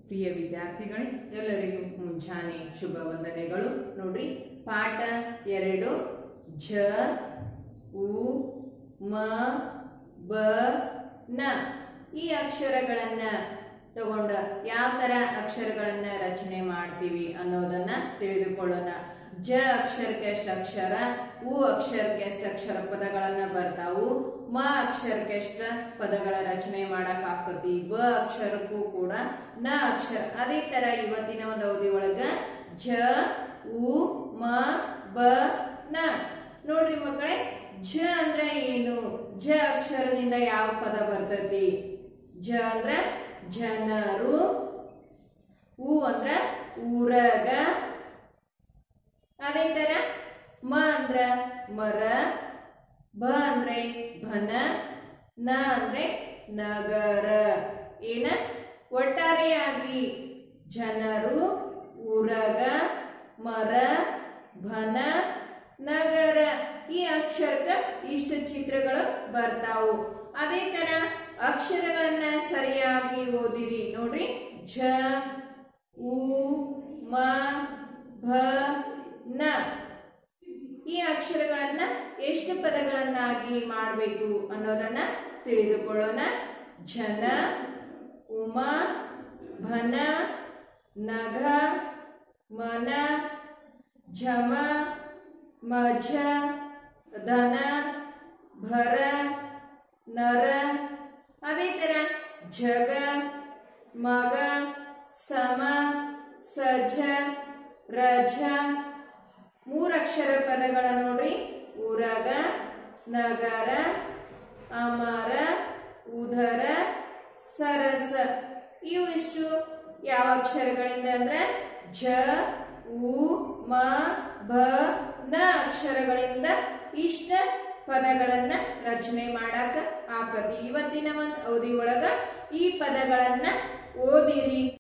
ಪ್ರಿಯ ವಿದ್ಯಾರ್ಥಿಗಳೇ ಎಲ್ಲರಿಗೂ ಮುಂಜಾನೆ ಶುಭ ವಂದನೆಗಳು ನೋಡ್ರಿ ಪಾಠ ಎರಡು ಝ ಉ ಮ ಬ ನ ಈ ಅಕ್ಷರಗಳನ್ನ ತಗೊಂಡ ಯಾವ ತರ ಅಕ್ಷರಗಳನ್ನ ರಚನೆ ಮಾಡ್ತೀವಿ ಅನ್ನೋದನ್ನ ತಿಳಿದುಕೊಳ್ಳೋಣ ಜ ಅಕ್ಷರಕ್ಕೆ ಎಷ್ಟು ಅಕ್ಷರ ಉ ಅಕ್ಷರಕ್ಕೆ ಎಷ್ಟು ಅಕ್ಷರ ಪದಗಳನ್ನ ಬರ್ತಾವು ಮ ಅಕ್ಷರಕ್ಕೆ ಎಷ್ಟ ಪದಗಳ ರಚನೆ ಮಾಡಕ್ ಆಕತಿ ಬ ಅಕ್ಷರಕ್ಕೂ ಕೂಡ ನ ಅಕ್ಷರ ಅದೇ ತರ ಇವತ್ತಿನ ಒಂದು ಅವಧಿ ಒಳಗ ಝ ಉ ಮ ಬ ನ ನೋಡ್ರಿ ಮಕ್ಕಳೇ ಝ ಅಂದ್ರೆ ಏನು ಝ ಅಕ್ಷರದಿಂದ ಯಾವ ಪದ ಬರ್ತತಿ ಝ ಅಂದ್ರ ಜನರು ಉ ಅಂದ್ರ ಊರಗ ಅದೇ ತರ ಮ ಅಂದ್ರ ಮರ ಬ ಅಂದ್ರೆ ಭನ ನ ಅಂದ್ರೆ ನಗರ ಏನ ಒಟ್ಟಾರೆಯಾಗಿ ಜನರು ಊರಗ ಮರ ಭನ ನಗರ ಈ ಅಕ್ಷರಕ್ಕ ಇಷ್ಟು ಚಿತ್ರಗಳು ಬರ್ತಾವು ಅದೇ ತರ ಅಕ್ಷರಗಳನ್ನ ಸರಿಯಾಗಿ ಓದಿರಿ ನೋಡ್ರಿ ಝ ಉ ಮ ಭ ನ ಈ ಅಕ್ಷರಗಳನ್ನ ಎಷ್ಟು ಪದಗಳನ್ನಾಗಿ ಮಾಡಬೇಕು ಅನ್ನೋದನ್ನ ತಿಳಿದುಕೊಳ್ಳೋಣ ಜನ ಉಮ ಭನ ನಘ ಮನ ಝಮ ಮಝ ಧನ ಭರ ನರ ಅದೇ ತರ ಜಗ ಮಗ ಸಮ ಸಜ ರಜ ಮೂರಕ್ಷರ ಪದಗಳ ನೋಡ್ರಿ ಊರಗ ನಗರ ಅಮರ ಉದರ ಸರಸ ಇವು ಇಷ್ಟು ಯಾವ ಅಕ್ಷರಗಳಿಂದ ಅಂದ್ರೆ ಝ ಉ ಮ ಭ ನ ಅಕ್ಷರಗಳಿಂದ ಇಷ್ಟ ಪದಗಳನ್ನ ರಚನೆ ಮಾಡಾಕ ಆಕತಿ ಇವತ್ತಿನ ಒಂದು ಅವಧಿ ಒಳಗ ಈ ಪದಗಳನ್ನ ಓದಿರಿ